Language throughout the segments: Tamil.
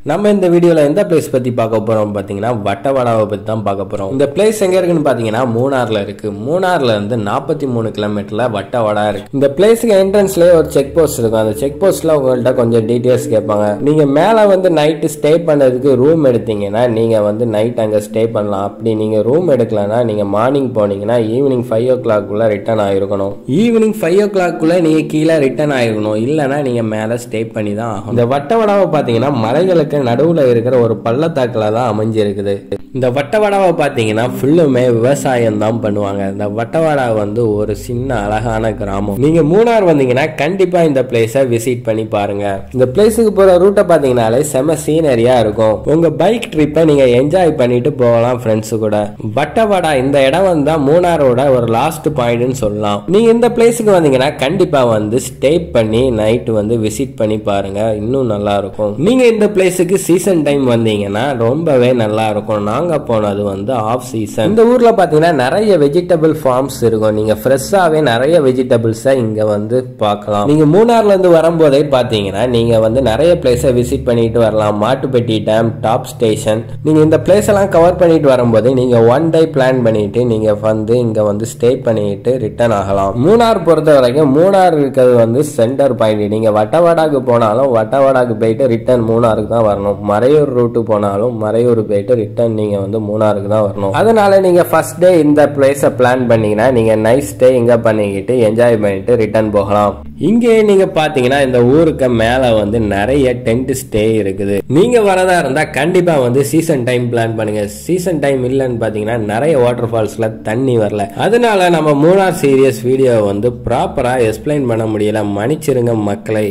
நம்ம இந்த வீடியோவில் எந்த பிளேஸ் பற்றி பார்க்க போகிறோம் பார்த்தீங்கன்னா வட்டவடாவை பற்றி தான் பார்க்க போகிறோம் இந்த பிளேஸ் எங்கே இருக்குன்னு பார்த்தீங்கன்னா மூணாரில் இருக்குது மூணார்ல இருந்து நாற்பத்தி மூணு கிலோமீட்டரில் வட்டவடா இருக்கு இந்த பிளேஸுக்கு என்ட்ரன்ஸ்லேயே ஒரு செக் போஸ்ட் இருக்கும் அந்த செக் போஸ்ட்டில் உங்கள்கிட்ட கொஞ்சம் டீட்டெயில்ஸ் கேட்பாங்க நீங்கள் மேலே வந்து நைட்டு ஸ்டே பண்ணுறதுக்கு ரூம் எடுத்தீங்கன்னா நீங்கள் வந்து நைட் அங்கே ஸ்டே பண்ணலாம் அப்படி நீங்கள் ரூம் எடுக்கலன்னா நீங்கள் மார்னிங் போனீங்கன்னா ஈவினிங் ஃபைவ் ஓ கிளாக்குள்ளே ரிட்டர்ன் ஆயிருக்கணும் ஈவினிங் ஃபைவ் ஓ கிளாக்குள்ளே நீங்கள் கீழே ரிட்டர்ன் ஆயிருக்கணும் இல்லைன்னா நீங்கள் மேலே ஸ்டே பண்ணி தான் ஆகும் இந்த வட்டவடாவை பார்த்தீங்கன்னா மலைகளுக்கு நடுவில் இருக்கிற ஒரு பள்ளத்தாக்கில் தான் அமைஞ்சிருக்குது இந்த வட்டவடாவை பார்த்தீங்கன்னா ஃபுல்லுமே விவசாயம் தான் பண்ணுவாங்க இந்த வட்டவடா வந்து ஒரு சின்ன அழகான கிராமம் நீங்கள் மூணார் வந்தீங்கன்னா கண்டிப்பாக இந்த பிளேஸை விசிட் பண்ணி பாருங்க இந்த பிளேஸுக்கு போகிற ரூட்டை பார்த்தீங்கனாலே செம சீனரியாக இருக்கும் உங்கள் பைக் ட்ரிப்பை நீங்கள் என்ஜாய் பண்ணிட்டு போகலாம் ஃப்ரெண்ட்ஸு கூட வட்டவடா இந்த இடம் வந்தா மூணாரோட ஒரு லாஸ்ட் பாயிண்ட்னு சொல்லலாம் நீங்க இந்த பிளேஸுக்கு வந்தீங்கன்னா கண்டிப்பா வந்து ஸ்டே பண்ணி நைட் வந்து விசிட் பண்ணி பாருங்க இன்னும் நல்லா இருக்கும் நீங்க இந்த பிளேஸுக்கு சீசன் டைம் வந்தீங்கன்னா ரொம்பவே நல்லா இருக்கும் நாங்க போனது வந்து ஆஃப் சீசன் இந்த ஊர்ல பாத்தீங்கன்னா நிறைய வெஜிடபிள் ஃபார்ம்ஸ் இருக்கும் நீங்க ஃப்ரெஷ்ஷாவே நிறைய வெஜிடபிள்ஸை இங்க வந்து பார்க்கலாம் நீங்க மூணார்ல இருந்து வரும்போதே பாத்தீங்கன்னா நீங்க வந்து நிறைய பிளேஸை விசிட் பண்ணிட்டு வரலாம் மாட்டுப்பட்டி டேம் டாப் ஸ்டேஷன் நீங்க இந்த பிளேஸ் எல்லாம் கவர் பண்ணிட்டு வரும்போது நீங்க ஒன் டே பிளான் பண்ணிட்டு நீங்க வந்து இங்க வந்து ஸ்டே பண்ணிட்டு ரிட்டர்ன் ஆகலாம் மூணார் பொறுத்த வரைக்கும் மூணார் இருக்கிறது வந்து சென்டர் பாயிண்ட் நீங்க வட்டவாடாக்கு போனாலும் வட்டவாடாக்கு போயிட்டு ரிட்டர்ன் மூணாருக்கு தான் வரணும் மறையூர் ரூட்டு போனாலும் மறையூர் போயிட்டு ரிட்டர்ன் நீங்க வந்து மூணாருக்கு தான் வரணும் அதனால நீங்க ஃபர்ஸ்ட் டே இந்த பிளேஸை பிளான் பண்ணீங்கன்னா நீங்க நைட் ஸ்டே இங்க பண்ணிக்கிட்டு என்ஜாய் பண்ணிட்டு ரிட்டர்ன் போகலாம் இங்கே நீங்க பாத்தீங்கன்னா இந்த ஊருக்கு மேல வந்து நிறைய டென்ட் ஸ்டே இருக்குது நீங்க வரதா இருந்தா கண்டிப்பா வந்து சீசன் டைம் பிளான் பண்ணுங்க சீசன் டைம் இல்லைன்னு பாத்தீங்கன்னா நிறைய வாட்டர் ஃபால்ஸ்ல தண்ணி வரல அதனால நம்ம மூணார் சீரியஸ் வீடியோ வந்து ப்ராப்பரா எக்ஸ்பிளைன் பண்ண முடியல மன்னிச்சிருங்க மக்களை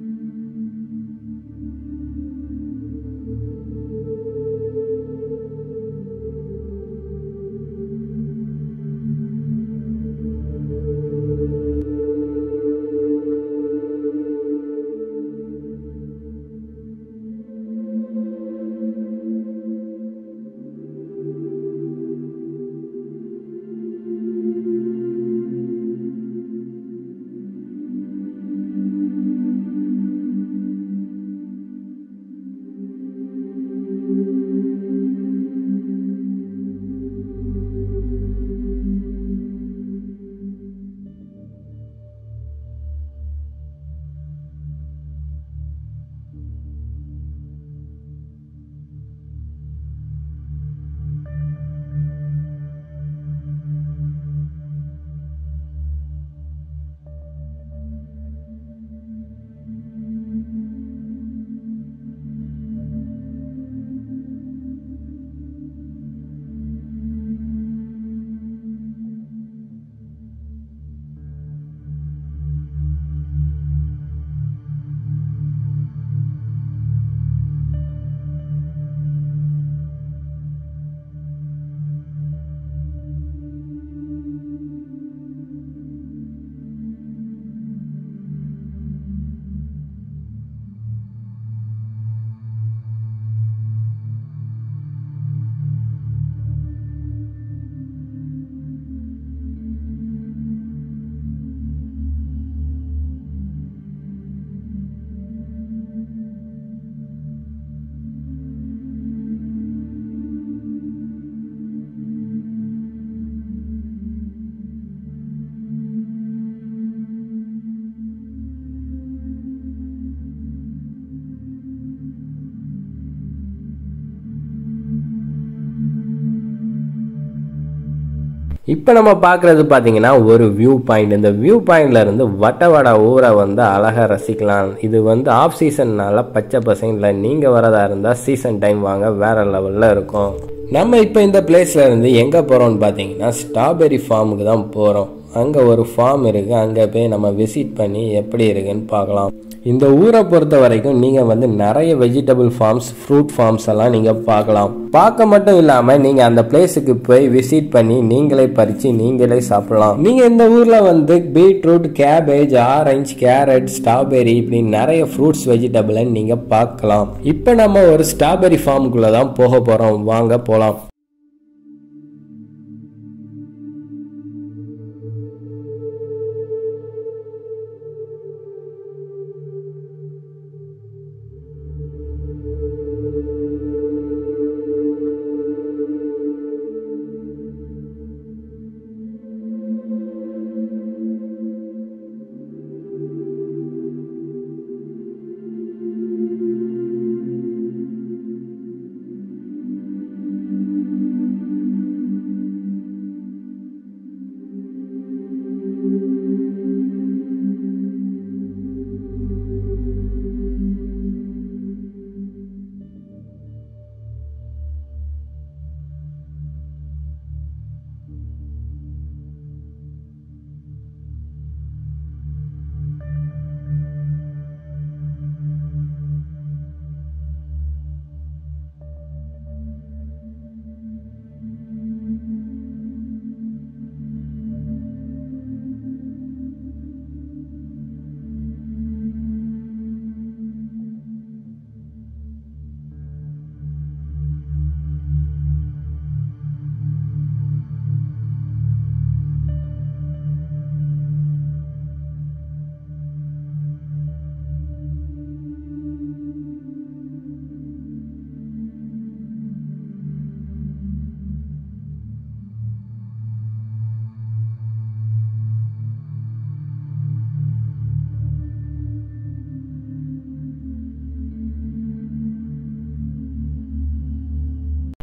இப்போ நம்ம பார்க்குறது பார்த்தீங்கன்னா ஒரு வியூ பாயிண்ட் இந்த வியூ பாயிண்ட்ல இருந்து வட்டவடா ஊரை வந்து அழகாக ரசிக்கலாம் இது வந்து ஆஃப் சீசன்னால பச்சை பசங்களில் நீங்கள் வரதா இருந்தால் சீசன் டைம் வாங்க வேற லெவலில் இருக்கும் நம்ம இப்போ இந்த பிளேஸ்ல இருந்து எங்கே போகிறோம்னு பார்த்தீங்கன்னா ஸ்ட்ராபெரி ஃபார்முக்கு தான் போகிறோம் அங்கே ஒரு ஃபார்ம் இருக்குது அங்கே போய் நம்ம விசிட் பண்ணி எப்படி இருக்குன்னு பார்க்கலாம் இந்த ஊரை பொறுத்த வரைக்கும் நீங்கள் வந்து நிறைய வெஜிடபிள் ஃபார்ம்ஸ் ஃப்ரூட் ஃபார்ம்ஸ் எல்லாம் நீங்கள் பார்க்கலாம் பார்க்க மட்டும் இல்லாமல் நீங்கள் அந்த பிளேஸுக்கு போய் விசிட் பண்ணி நீங்களே பறித்து நீங்களே சாப்பிடலாம் நீங்கள் இந்த ஊரில் வந்து beetroot cabbage orange carrot strawberry இப்படி நிறைய ஃப்ரூட்ஸ் வெஜிடபிளை நீங்கள் பார்க்கலாம் இப்போ நம்ம ஒரு ஸ்ட்ராபெரி ஃபார்முக்குள்ளே தான் போக போகிறோம் வாங்க போகலாம்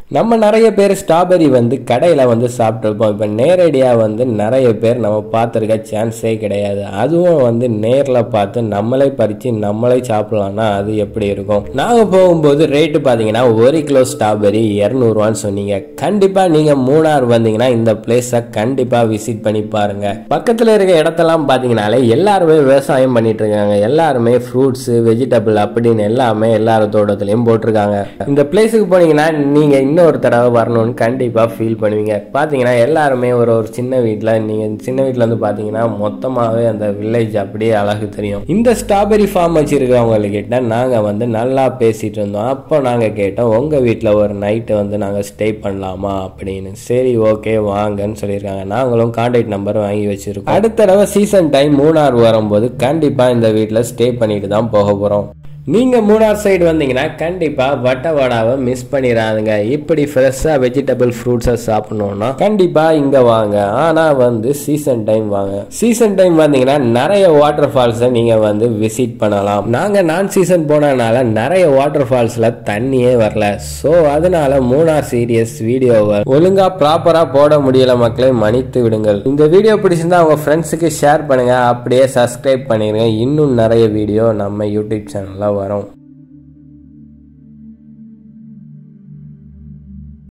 நம்ம நிறைய பேர் ஸ்ட்ராபெரி வந்து கடையில் வந்து சாப்பிட்ருப்போம் இப்போ நேரடியாக வந்து நிறைய பேர் நம்ம பார்த்துருக்க சான்ஸே கிடையாது அதுவும் வந்து நேரில் பார்த்து நம்மளே பறித்து நம்மளே சாப்பிடலாம்னா அது எப்படி இருக்கும் நாங்கள் போகும்போது ரேட்டு பார்த்தீங்கன்னா ஒரு கிலோ ஸ்ட்ராபெரி இரநூறுவான்னு சொன்னீங்க கண்டிப்பாக நீங்கள் மூணார் வந்தீங்கன்னா இந்த பிளேஸை கண்டிப்பாக விசிட் பண்ணி பாருங்க பக்கத்தில் இருக்க இடத்தெல்லாம் பார்த்தீங்கனாலே எல்லாருமே விவசாயம் பண்ணிட்டு இருக்காங்க எல்லாருமே ஃப்ரூட்ஸு வெஜிடபிள் அப்படின்னு எல்லாமே எல்லாரும் தோட்டத்துலையும் போட்டிருக்காங்க இந்த பிளேஸுக்கு போனீங்கன்னா நீங்கள் இன்னொரு தடவை வரணும்னு கண்டிப்பாக ஃபீல் பண்ணுவீங்க பார்த்தீங்கன்னா எல்லாருமே ஒரு ஒரு சின்ன வீட்டில் நீங்கள் சின்ன வீட்டில் வந்து பார்த்தீங்கன்னா மொத்தமாகவே அந்த வில்லேஜ் அப்படியே அழகு தெரியும் இந்த ஸ்ட்ராபெரி ஃபார்ம் வச்சுருக்கவங்கக்கிட்ட நாங்கள் வந்து நல்லா பேசிகிட்டு இருந்தோம் அப்போ நாங்கள் கேட்டோம் உங்கள் வீட்டில் ஒரு நைட்டு வந்து நாங்கள் ஸ்டே பண்ணலாமா அப்படின்னு சரி ஓகே வாங்கன்னு சொல்லியிருக்காங்க நாங்களும் கான்டாக்ட் நம்பர் வாங்கி வச்சுருக்கோம் அடுத்த தடவை சீசன் டைம் மூணார் வரும்போது கண்டிப்பாக இந்த வீட்டில் ஸ்டே பண்ணிட்டு தான் போக போகிறோம் நீங்கள் மூணார் சைடு வந்தீங்கன்னா கண்டிப்பாக வட்ட வடாவை மிஸ் பண்ணிடாதுங்க இப்படி ஃப்ரெஷ்ஷாக வெஜிடபிள் ஃப்ரூட்ஸை சாப்பிடணுன்னா கண்டிப்பாக இங்கே வாங்க ஆனால் வந்து சீசன் டைம் வாங்க சீசன் டைம் வந்தீங்கன்னா நிறைய வாட்டர் ஃபால்ஸை நீங்கள் வந்து விசிட் பண்ணலாம் நாங்கள் நான் சீசன் போனதுனால நிறைய வாட்டர் ஃபால்ஸில் தண்ணியே வரல ஸோ அதனால மூணார் சீரியஸ் வீடியோவை ஒழுங்காக ப்ராப்பராக போட முடியல மக்களை மன்னித்து விடுங்கள் இந்த வீடியோ பிடிச்சிருந்தா உங்கள் ஃப்ரெண்ட்ஸுக்கு ஷேர் பண்ணுங்கள் அப்படியே சப்ஸ்கிரைப் பண்ணிடுங்க இன்னும் நிறைய வீடியோ நம்ம யூடியூப் சேனலில் வரும்